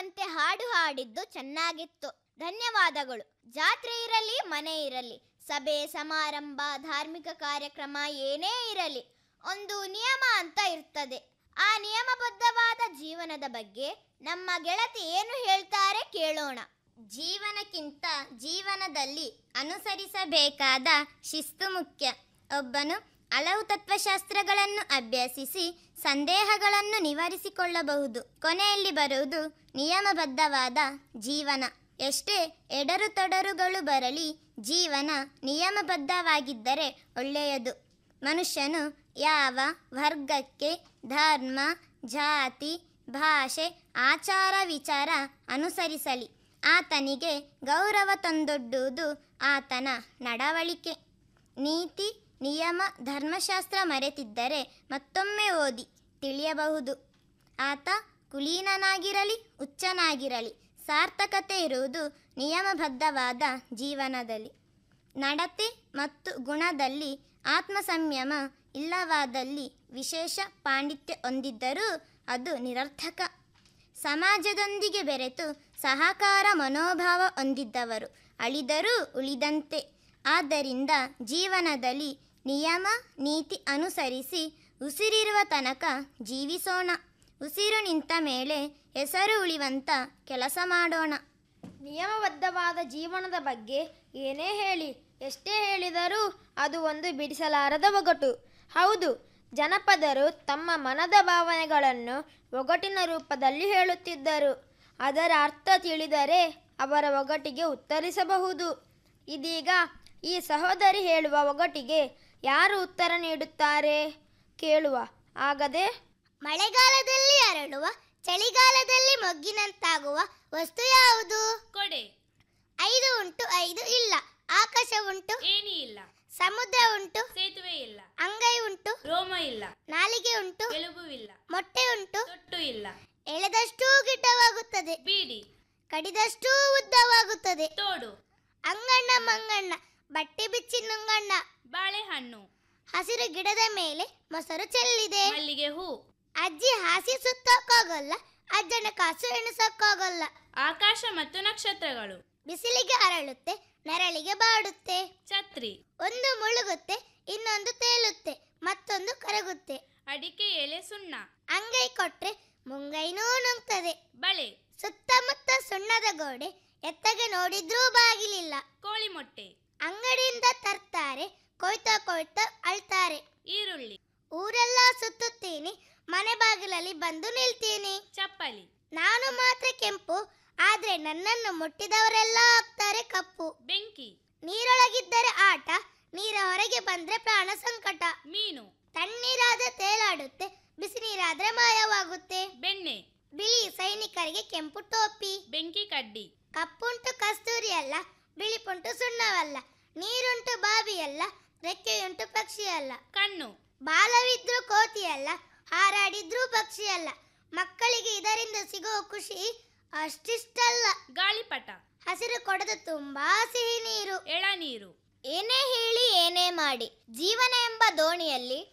ಕೇಳುವಂತೆ ಹಾಡು ಹಾಡಿದ್ದು ಚೆನ್ನಾಗಿತ್ತು ಧನ್ಯವಾದಗಳು ಜಾತ್ರೆ ಇರಲಿ ಮನೆ ಇರಲಿ ಸಭೆ ಸಮಾರಂಭ ಧಾರ್ಮಿಕ ಕಾರ್ಯಕ್ರಮ ಏನೇ ಇರಲಿ ಒಂದು ನಿಯಮ ಅಂತ ಇರ್ತದೆ ಆ ನಿಯಮಬದ್ಧವಾದ ಜೀವನದ ಬಗ್ಗೆ ನಮ್ಮ ಗೆಳತಿ ಏನು ಹೇಳ್ತಾರೆ ಕೇಳೋಣ ಜೀವನಕ್ಕಿಂತ ಜೀವನದಲ್ಲಿ ಅನುಸರಿಸಬೇಕಾದ ಶಿಸ್ತು ಮುಖ್ಯ ಒಬ್ಬನು ಹಲವು ತತ್ವಶಾಸ್ತ್ರಗಳನ್ನು ಅಭ್ಯಸಿಸಿ ಸಂದೇಹಗಳನ್ನು ನಿವಾರಿಸಿಕೊಳ್ಳಬಹುದು ಕೊನೆಯಲ್ಲಿ ಬರುವುದು ನಿಯಮಬದ್ಧವಾದ ಜೀವನ ಎಷ್ಟೇ ಎಡರು ತೊಡರುಗಳು ಬರಲಿ ಜೀವನ ನಿಯಮಬದ್ಧವಾಗಿದ್ದರೆ ಒಳ್ಳೆಯದು ಮನುಷ್ಯನು ಯಾವ ವರ್ಗಕ್ಕೆ ಧರ್ಮ ಜಾತಿ ಭಾಷೆ ಆಚಾರ ವಿಚಾರ ಅನುಸರಿಸಲಿ ಆತನಿಗೆ ಗೌರವ ತಂದೊಡ್ಡುವುದು ಆತನ ನಡವಳಿಕೆ ನೀತಿ ನಿಯಮ ಧರ್ಮಶಾಸ್ತ್ರ ಮರೆತಿದ್ದರೆ ಮತ್ತೊಮ್ಮೆ ಓದಿ ತಿಳಿಯಬಹುದು ಆತ ಕುಲೀನನಾಗಿರಲಿ ಹುಚ್ಚನಾಗಿರಲಿ ಸಾರ್ಥಕತೆ ಇರುವುದು ನಿಯಮಬದ್ಧವಾದ ಜೀವನದಲ್ಲಿ ನಡತೆ ಮತ್ತು ಗುಣದಲ್ಲಿ ಆತ್ಮ ಸಂಯಮ ಇಲ್ಲವಾದಲ್ಲಿ ವಿಶೇಷ ಪಾಂಡಿತ್ಯ ಹೊಂದಿದ್ದರೂ ಅದು ನಿರರ್ಥಕ ಸಮಾಜದೊಂದಿಗೆ ಬೆರೆತು ಸಹಕಾರ ಮನೋಭಾವ ಹೊಂದಿದ್ದವರು ಅಳಿದರೂ ಉಳಿದಂತೆ ಆದ್ದರಿಂದ ಜೀವನದಲ್ಲಿ ನಿಯಮ ನೀತಿ ಅನುಸರಿಸಿ ಉಸಿರಿರುವ ತನಕ ಜೀವಿಸೋಣ ಉಸಿರು ನಿಂತ ಮೇಲೆ ಹೆಸರು ಉಳಿವಂತ ಕೆಲಸ ಮಾಡೋಣ ನಿಯಮಬದ್ಧವಾದ ಜೀವನದ ಬಗ್ಗೆ ಏನೇ ಹೇಳಿ ಎಷ್ಟೇ ಹೇಳಿದರೂ ಅದು ಒಂದು ಬಿಡಿಸಲಾರದ ಒಗಟು ಹೌದು ಜನಪದರು ತಮ್ಮ ಮನದ ಭಾವನೆಗಳನ್ನು ಒಗಟಿನ ರೂಪದಲ್ಲಿ ಹೇಳುತ್ತಿದ್ದರು ಅದರ ಅರ್ಥ ತಿಳಿದರೆ ಅವರ ಒಗಟಿಗೆ ಉತ್ತರಿಸಬಹುದು ಇದೀಗ ಈ ಸಹೋದರಿ ಹೇಳುವ ಒಗಟಿಗೆ ಯಾರು ಉತ್ತರ ನೀಡುತ್ತಾರೆ ಕೇಳುವ ಆಗದೆ ಮಳೆಗಾಲದಲ್ಲಿ ಅರಳುವ ಚಳಿಗಾಲದಲ್ಲಿ ಮೊಗ್ಗಿನಂತಾಗುವ ವಸ್ತು ಯಾವುದು ಕೊಡೆ ಐದು ಉಂಟು ಐದು ಇಲ್ಲ ಆಕಾಶ ಉಂಟು ಏಣಿ ಇಲ್ಲ ಸಮುದ್ರ ಉಂಟು ಸೇತುವೆ ಇಲ್ಲ ಅಂಗೈ ಉಂಟು ರೋಮ ಇಲ್ಲ ನಾಲಿಗೆ ಉಂಟು ಎಲುಬು ಇಲ್ಲ ಮೊಟ್ಟೆ ಉಂಟು ತೊಟ್ಟು ಇಲ್ಲ ಎಳೆದಷ್ಟೂ ಗಿಡ್ಡವಾಗುತ್ತದೆ ಬೀಡಿ ಕಡಿದಷ್ಟೂ ಉದ್ದವಾಗುತ್ತದೆ ತೋಡು ಅಂಗಣ್ಣ ಮಂಗಣ್ಣ ಬಟ್ಟೆ ಬಿಚ್ಚಿ ನುಂಗಣ್ಣ ಬಾಳೆಹಣ್ಣು ಹಸಿರು ಗಿಡದ ಮೇಲೆ ಮೊಸರು ಚೆಲ್ಲಿದೆ ಮಲ್ಲಿಗೆ ಹೂ ಅಜ್ಜಿ ಹಾಸಿ ಸುತ್ತಕ್ಕಾಗಲ್ಲ ಅಜ್ಜನ ಕಾಸು ಎಣಿಸಕ್ಕಾಗಲ್ಲ ಆಕಾಶ ಮತ್ತು ನಕ್ಷತ್ರಗಳು ಬಿಸಿಲಿಗೆ ಅರಳುತ್ತೆ ನೆರಳಿಗೆ ಬಾಡುತ್ತೆ ಛತ್ರಿ ಒಂದು ಮುಳುಗುತ್ತೆ ಇನ್ನೊಂದು ತೇಲುತ್ತೆ ಮತ್ತೊಂದು ಕರಗುತ್ತೆ ಅಡಿಕೆ ಎಲೆ ಸುಣ್ಣ ಅಂಗೈ ಕೊಟ್ರೆ ಮುಂಗೈನೂ ನುಂಗ್ತದೆ ಬಳೆ ಸುತ್ತಮುತ್ತ ಸುಣ್ಣದ ಗೋಡೆ ಎತ್ತಗೆ ನೋಡಿದ್ರೂ ಬಾಗಿಲಿಲ್ಲ ಕೋಳಿ ಮೊಟ್ಟೆ ಅಂಗಡಿಯಿಂದ ತರ್ತಾರೆ ಕೊಯ್ತಾ ಕೊಯ್ತಾ ಅಳ್ತಾರೆ ಈರುಳ್ಳಿ ಊರೆಲ್ಲ ಸುತ್ತುತ್ತೀನಿ ಮನೆ ಬಾಗಿಲಲ್ಲಿ ಬಂದು ನಿಲ್ತೀನಿ ಚಪ್ಪಲಿ ನಾನು ಮಾತ್ರ ಕೆಂಪು ಆದ್ರೆ ನನ್ನನ್ನು ಮುಟ್ಟಿದವರೆಲ್ಲ ಆಗ್ತಾರೆ ಕಪ್ಪು ಬೆಂಕಿ ನೀರೊಳಗಿದ್ದರೆ ಆಟ ನೀರ ಹೊರಗೆ ಬಂದ್ರೆ ಪ್ರಾಣ ಸಂಕಟ ಮೀನು ತಣ್ಣೀರಾದ್ರೆ ತೇಲಾಡುತ್ತೆ ಬಿಸಿ ನೀರಾದ್ರೆ ಮಾಯವಾಗುತ್ತೆ ಬೆಣ್ಣೆ ಬಿಳಿ ಸೈನಿಕರಿಗೆ ಕೆಂಪು ಟೋಪಿ ಬೆಂಕಿ ಕಡ್ಡಿ ಕಪ್ಪುಂಟು ಕಸ್ತೂರಿ ಅಲ್ಲ ಬಿಳಿಪುಂಟು ಸುಣ್ಣವಲ್ಲ ನೀರುಂಟು ಬಾವಿ ಅಲ್ಲ ರೆಕ್ಕೆಯುಂಟು ಪಕ್ಷಿ ಅಲ್ಲ ಕಣ್ಣು ಬಾಲವಿದ್ರೂ ಕೋತಿ ಅಲ್ಲ ಹಾರಾಡಿದ್ರೂ ಪಕ್ಷಿ ಅಲ್ಲ ಮಕ್ಕಳಿಗೆ ಇದರಿಂದ ಸಿಗೋ ಖುಷಿ ಅಷ್ಟಿಷ್ಟಲ್ಲ ಗಾಳಿಪಟ ಹಸಿರು ಕೊಡದ ತುಂಬಾ ಸಿಹಿ ನೀರು ಎಳನೀರು ಏನೇ ಹೇಳಿ ಏನೇ ಮಾಡಿ ಜೀವನ ಎಂಬ ದೋಣಿಯಲ್ಲಿ